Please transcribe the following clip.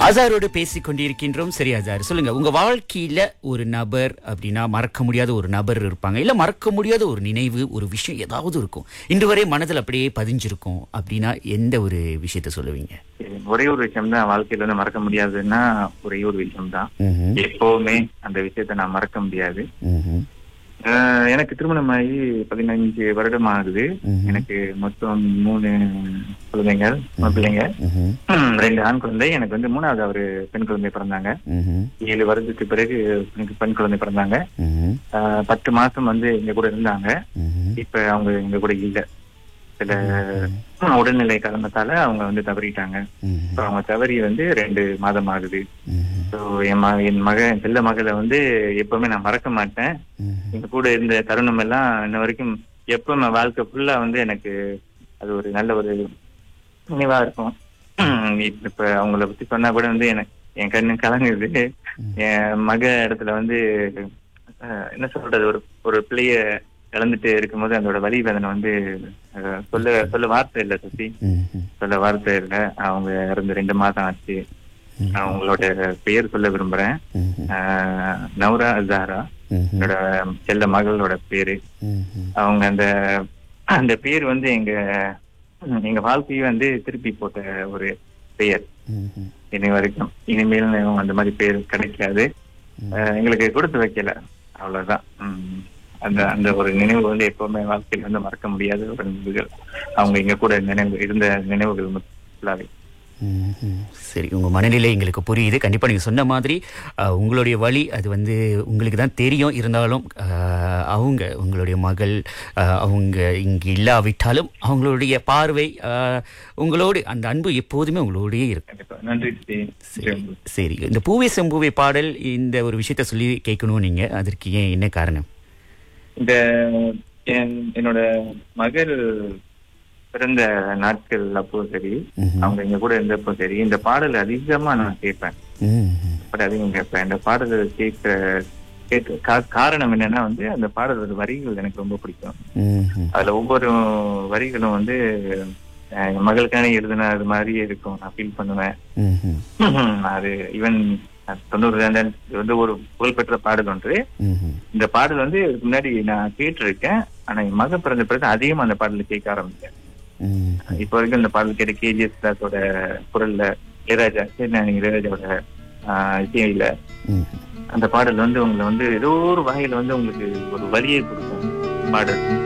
அசாரோடு பேசிக் கொண்டிருக்கின்றோம் சரி அசார் சொல்லுங்க உங்க வாழ்க்கையில ஒரு நபர் அப்படின்னா மறக்க முடியாத ஒரு நபர் இருப்பாங்க இல்ல மறக்க முடியாத ஒரு நினைவு ஒரு விஷயம் ஏதாவது இருக்கும் இன்று வரை மனதில் அப்படியே பதிஞ்சிருக்கும் அப்படின்னா எந்த ஒரு விஷயத்த சொல்லுவீங்க ஒரே ஒரு விஷயம் தான் வாழ்க்கையில வந்து மறக்க முடியாதுன்னா ஒரே ஒரு விஷயம் தான் ம்ஹும். எப்பவுமே அந்த விஷயத்த நான் மறக்க முடியாது ம்ஹும். ஆஹ் எனக்கு திருமணமாகி பதினஞ்சு வருடம் ஆகுது ம்ஹும். எனக்கு மொத்தம் மூணு குழந்தைகள் மூணு பிள்ளைங்க ம்ஹும். ரெண்டு ஆண் குழந்தை எனக்கு வந்து மூணாவது அவரு பெண் குழந்தை பிறந்தாங்க ம்ஹும். ஏழு வருடத்துக்கு பிறகு எனக்கு பெண் குழந்தை பிறந்தாங்க ம்ஹும். ஆஹ் பத்து மாசம் வந்து எங்க கூட இருந்தாங்க ம்ஹும். இப்ப அவங்க எங்க கூட இல்ல சில உடல்நிலை காரணத்தால அவங்க வந்து தவறிட்டாங்க ம்ஹும். இப்ப அவங்க தவறி வந்து ரெண்டு மாதம் ஆகுது ம்ஹும். ஸோ என் ம என் மக என் செல்ல மகளை வந்து எப்பவுமே நான் மறக்க மாட்டேன் ம்ஹும். எங்க கூட இருந்த தருணம் எல்லாம் இன்ன வரைக்கும் எப்பவுமே வாழ்க்கை ஃபுல்லா வந்து எனக்கு அது ஒரு நல்ல ஒரு நினைவா இருக்கும் இப்ப இப்ப அவங்கள பத்தி சொன்னா கூட வந்து எனக்கு என் கண்ணு கலங்குது என் மக இடத்துல வந்து அஹ், என்ன சொல்றது ஒரு ஒரு பிள்ளைய இழந்துட்டு இருக்கும்போது அதோட வலி வேதனை வந்து அஹ், சொல்ல சொல்ல வார்த்தை இல்லை சுத்தி ம்ஹும். சொல்ல வார்த்தை இல்லை அவங்க இறந்து ரெண்டு மாதம் ஆச்சு அவங்களோட பெயர் சொல்ல விரும்புறேன் ம்ஹும். ஆஹ் நௌரா ஜாரா ம்ஹும். என்னோட செல்ல மகளோட பேரு ம்ஹும். அவங்க அந்த அந்த பேர் வந்து எங்க எங்க வாழ்க்கையை வந்து திருப்பி போட்ட ஒரு பெயர் ம்ஹும். இனி வரைக்கும் இனிமேல் அந்த மாதிரி பேர் கிடைக்காது ஆஹ் எங்களுக்கு கொடுத்து வைக்கல அவ்வளவுதான் உம் அந்த அந்த ஒரு நினைவு வந்து எப்பவுமே வாழ்க்கையில வந்து மறக்க முடியாத ஒரு நினைவுகள் அவங்க எங்க கூட நினைவு இருந்த நினைவுகள் ஃபுல்லாவே ம்ஹும். சரி உங்க மனநிலை எங்களுக்கு புரியுது கண்டிப்பா நீங்க சொன்ன மாதிரி அஹ், உங்களுடைய வழி அது வந்து உங்களுக்கு தான் தெரியும் இருந்தாலும் அஹ், அவங்க உங்களுடைய மகள் அஹ், அவங்க இங்கு இல்லாவிட்டாலும் அவங்களுடைய பார்வை அஹ், உங்களோடு அந்த அன்பு எப்போதுமே உங்களோடயே இருக்கும் கண்டிப்பா நன்றி ஸ்ரீ. சரி சரி இந்த பூவே செம்பூவே பாடல் இந்த ஒரு விஷயத்த சொல்லி கேட்கணும் நீங்க அதற்கு ஏன் என்ன காரணம் இந்த என் என்னோட மகள் பிறந்த நாட்கள் அப்போ சரி ம்ஹும். அவங்க எங்க கூட இருந்தப்போ சரி இந்த பாடல் அதிகமா நான் கேட்பேன் ம்ஹும். பாடல் அதிகம் கேட்பேன் இந்த பாடல் கேட்க கேட்க கா- காரணம் என்னன்னா வந்து அந்த பாடலோட வரிகள் எனக்கு ரொம்ப பிடிக்கும் ம்ஹும். அதுல ஒவ்வொரு வரிகளும் வந்து அஹ், என் மகளுக்கான எழுதுன அது மாதிரியே இருக்கும் நான் ஃபீல் பண்ணுவேன் ம்ஹும். அது ஈவன் தொண்ணூறு ரெண்டு இது வந்து ஒரு புகழ்பெற்ற பாடல் ஒன்று ம்ஹும். இந்த பாடல் வந்து இதுக்கு முன்னாடி நான் கேட்டிருக்கேன் ஆனா என் மகன் பிறந்த பிறகு அதிகமா அந்த பாடலை கேட்க ஆரம்பிச்சேன் ம்ஹும். இப்ப வரைக்கும் இந்த பாடல் கேட்ட கேஜிஎஸ் தாஸோட குரல்ல இளையராஜா சரி இளையராஜாவோட ஆஹ், இசையில ம்ஹும். அந்த பாடல் வந்து உங்களை வந்து ஏதோ ஒரு வகையில வந்து உங்களுக்கு ஒரு வழியை கொடுக்கும் பாடல்